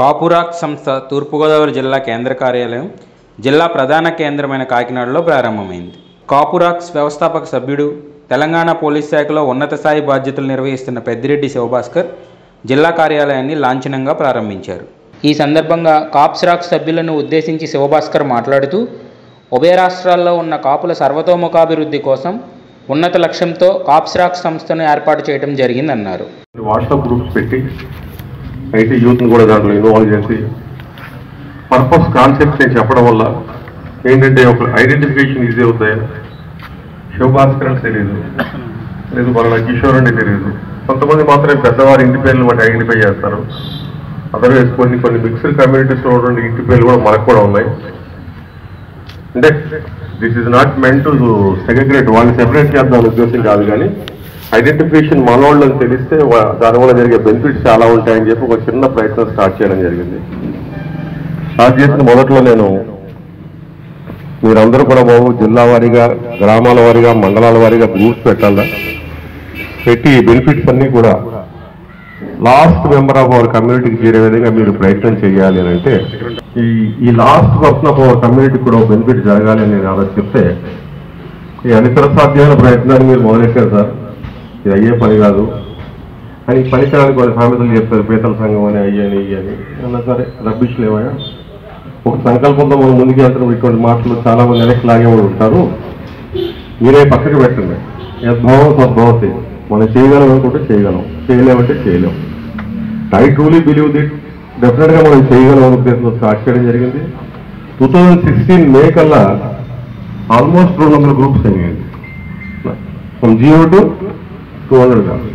కాపురాక్ సంస్థ తూర్పుగోదావరి జిల్లా కేంద్ర కార్యాలయం జిల్లా ప్రధాన కేంద్రమైన కాకినాడలో ప్రారంభమైంది కాపురాక్స్ వ్యవస్థాపక సభ్యుడు తెలంగాణ పోలీస్ శాఖలో ఉన్నత స్థాయి బాధ్యతలు నిర్వహిస్తున్న పెద్దిరెడ్డి శివభాస్కర్ జిల్లా కార్యాలయాన్ని లాంఛనంగా ప్రారంభించారు ఈ సందర్భంగా కాప్స్రాక్ సభ్యులను ఉద్దేశించి శివభాస్కర్ మాట్లాడుతూ ఉభయ రాష్ట్రాల్లో ఉన్న కాపుల సర్వతోముఖాభివృద్ధి కోసం ఉన్నత లక్ష్యంతో కాప్స్రాక్ సంస్థను ఏర్పాటు చేయడం జరిగిందన్నారు వాట్సాప్ గ్రూప్స్ పెట్టి అయితే యూత్ని కూడా దాంట్లో ఇన్వాల్వ్ చేసి పర్పస్ కాన్సెప్ట్ నేను చెప్పడం వల్ల ఏంటంటే ఒక ఐడెంటిఫికేషన్ ఈజీ అవుతాయి శివభాస్కర్ అని తెలియదు లేదు మన కిషోర్ అని తెలియదు కొంతమంది మాత్రమే పెద్దవారి ఇంటి పేర్లు బట్టి ఐడెంటిఫై చేస్తారు అదర్వైజ్ కొన్ని కొన్ని మిక్స్డ్ కమ్యూనిటీస్లో ఉన్నటువంటి ఇంటి పేర్లు కూడా మనకు కూడా ఉన్నాయి అంటే this is not meant to segregate వాళ్ళని సెపరేట్ చేద్దాం ఉద్దేశం కాదు కానీ ఐడెంటిఫికేషన్ మనోళ్ళని తెలిస్తే వా- దానివల్ల జరిగే బెనిఫిట్స్ చాలా ఉంటాయని చెప్పి ఒక చిన్న ప్రయత్నం స్టార్ట్ చేయడం జరిగింది స్టార్ట్ చేసిన మొదట్లో నేను మీరందరూ కూడా బాబు జిల్లా వారీగా గ్రామాల వారీగా మండలాల వారీగా గ్రూప్స్ పెట్టాలా పెట్టి బెనిఫిట్స్ అన్ని కూడా లాస్ట్ మెంబర్ ఆఫ్ అవర్ కమ్యూనిటీకి చేరే విధంగా మీరు ప్రయత్నం చేయాలి అని అంటే ఈ ఈ లాస్ట్ పర్సన్ ఆఫ్ అవర్ కమ్యూనిటీకి కూడా బెనిఫిట్ జరగాలి అని నేను అలా చెప్తే ఈ అనితర సాధ్యమైన ప్రయత్నాన్ని మీరు మొదలెట్టారు సార్ ఇది అయ్యే పని కాదు అని పనికిరాని కొన్ని సామెతలు చెప్తారు పీతల సంఘం అని అయ్యని ఇయ్యని అన్నా సరే రబ్బిష్ లేవయా ఒక సంకల్పంతో మనం ముందుకు వెళ్తాం ఇటువంటి మాటలు చాలా మంది వెనక్కి లాగేవాళ్ళు ఉంటారు మీరే పక్కకి పెట్టండి యద్భావం సద్భవతి మనం చేయగలం అనుకుంటే చేయగలం చేయలేమంటే చేయలేం ఐ ట్రూలీ బిలీవ్ దిట్ డెఫినెట్గా మనం చేయగలం అనే ఉద్దేశంతో స్టార్ట్ చేయడం జరిగింది టూ థౌజండ్ సిక్స్టీన్ మే కల్లా ఆల్మోస్ట్ రెండు వందల గ్రూప్స్ అయ్యాయండి from zero to two hundred కాదు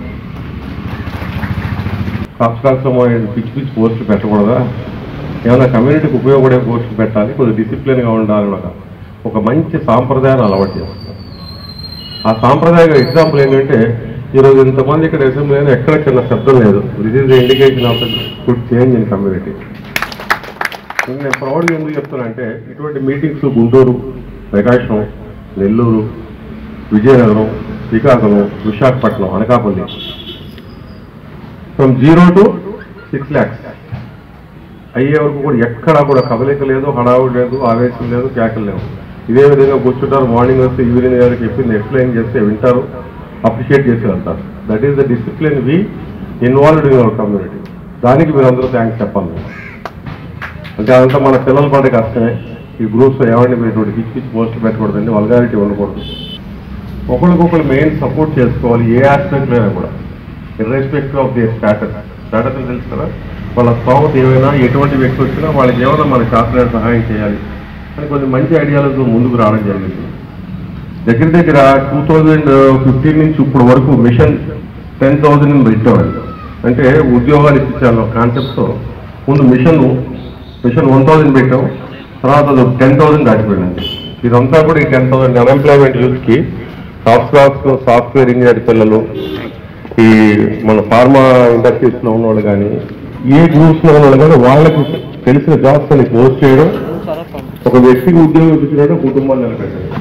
కాప్స్కాక్సమో పిచ్చి పిచ్చి పోస్టులు పెట్టకూడదా ఏమైనా కమ్యూనిటీకి ఉపయోగపడే పోస్టులు పెట్టాలి కొద్దిగా డిసిప్లిన్గా ఉండాలని ఒక ఒక మంచి సాంప్రదాయాన్ని అలవాటు చేస్తాం ఆ సాంప్రదాయ ఎగ్జాంపుల్ ఏంటంటే ఈరోజు ఇంతమంది ఇక్కడ అసెంబ్లీ ఎక్కడ చిన్న శబ్దం లేదు this is indication of good change in community నేను ప్రౌడ్గా ఎందుకు చెప్తానంటే ఇటువంటి meetings Guntur Prakasam Nellore Vizianagaram Srikakulam Visakhapatnam Anakapalli from zero to six lakhs అయ్యే వరకు కూడా ఎక్కడా కూడా కదలిక లేదు హడావుడు లేదు ఆవేశం లేదు కేకలు లేవు ఇదే విధంగా కూర్చుంటారు మార్నింగ్ వస్తే ఈవినింగ్ గారికి చెప్పింది ఎక్స్ప్లెయిన్ చేస్తే వింటారు అప్రిషియేట్ చేసి వెళ్తారు that is the discipline we involved in our community దానికి మీరు అందరూ థ్యాంక్స్ చెప్పాలి అంటే అదంతా మన పిల్లల పాట కష్టమే ఈ గ్రూప్స్ ఎవరిని మీరు ఇటువంటి పిచ్చి పిచ్చి పోస్టులు పెట్టకూడదండి వల్గారిటీ ఉండకూడదు ఒకరికొకరు మెయిన్ సపోర్ట్ చేసుకోవాలి ఏ ఆస్పెక్ట్ అయినా కూడా irrespective of the status status అని తెలుసు కదా వాళ్ళ స్తోమత ఏమైనా ఎటువంటి వ్యక్తి వచ్చినా వాళ్ళకి ఏమైనా మన శాస్త్రీయ సహాయం చేయాలి అని కొన్ని మంచి ఐడియాలతో ముందుకు రావడం జరిగింది దగ్గర దగ్గర టూ థౌజండ్ ఫిఫ్టీన్ నుంచి ఇప్పుడు వరకు మిషన్ టెన్ థౌజండ్ పెట్టామండి అంటే ఉద్యోగాలు ఇప్పించాలి కాన్సెప్ట్తో ముందు మిషన్ మిషన్ వన్ థౌజండ్ పెట్టాం తర్వాత అది టెన్ థౌజండ్ దాటిపోయిందండి ఇదంతా కూడా ఈ టెన్ థౌసండ్ అన్ఎంప్లాయ్మెంట్ యూత్కి సాఫ్ట్వేర్ సాఫ్ట్వేర్ ఇంజనీర్ పిల్లలు ఈ మన ఫార్మా ఇండస్ట్రీస్లో ఉన్నవాళ్ళు కానీ ఏ గ్రూప్స్లో ఉన్నవాళ్ళు కానీ వాళ్ళకి తెలిసిన జాబ్స్ అని పోస్ట్ చేయడం ఒక వ్యక్తికి ఉద్యోగం ఇప్పించడం కుటుంబాన్ని నిలబెట్టడం